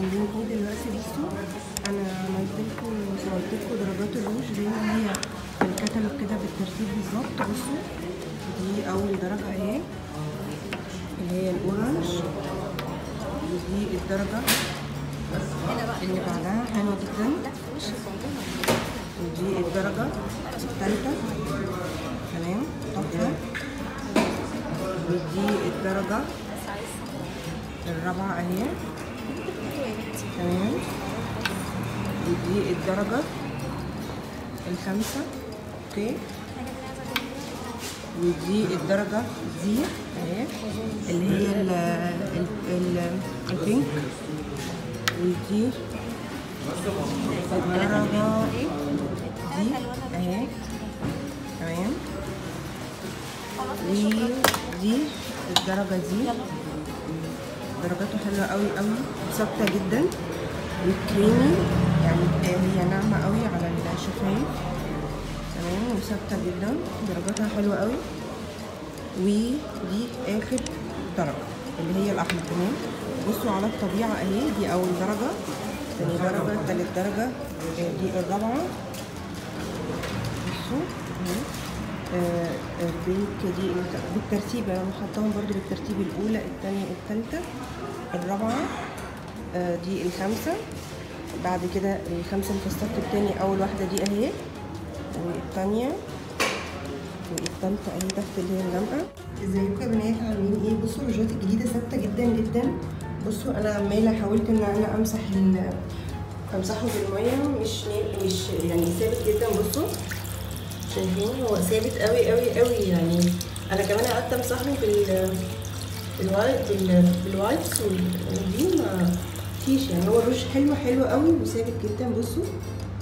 عاملين ايه دلوقتي بصوا انا عملت لكم صورت لكم درجات الروج زي ما هي في الكتالوج كده بالترتيب بالظبط بصوا دي اول درجه اهي اللي هي الاورنج ودي الدرجه اللي بعدها حلوه جدا ودي الدرجه الثالثه تمام تحفه ودي الدرجه الرابعه اهي تمام ودي الدرجة الخامسة اوكي ودي الدرجة دي اهي اللي هي ال ال ال البينك ودي الدرجة دي اهي تمام ودي الدرجة دي درجاته حلوة قوي قوي ثابتة جدا وكريمي يعني هي ناعمة قوي على الشفايف تمام وثابتة جدا درجاتها حلوة قوي ودي آخر درجة اللي هي الأحمر تمام بصوا على الطبيعة أهي دي أول درجة تاني درجة تالت درجة دي الرابعة بصوا اهي البينك دي بالترتيب انا حطاهم برضو بالترتيب الاولى الثانيه الثالثه الرابعه دي الخامسه بعد كده الخمسه اللي في الصف الثاني اول واحده دي اهي والثانيه والثالثه اهي تحت اللي هي الغامقه ازيكم يا بنات عاملين ايه بصوا الروجات الجديده ثابته جدا جدا بصوا انا عماله حاولت ان انا امسح امسحه بالميه مش مش يعني ثابت جدا بصوا شايفين هو ثابت قوي قوي قوي يعني انا كمان قعدت امسحه بال بالوايت بالوايتس ودي ما فيش يعني هو الروج حلو حلو قوي وثابت جدا بصوا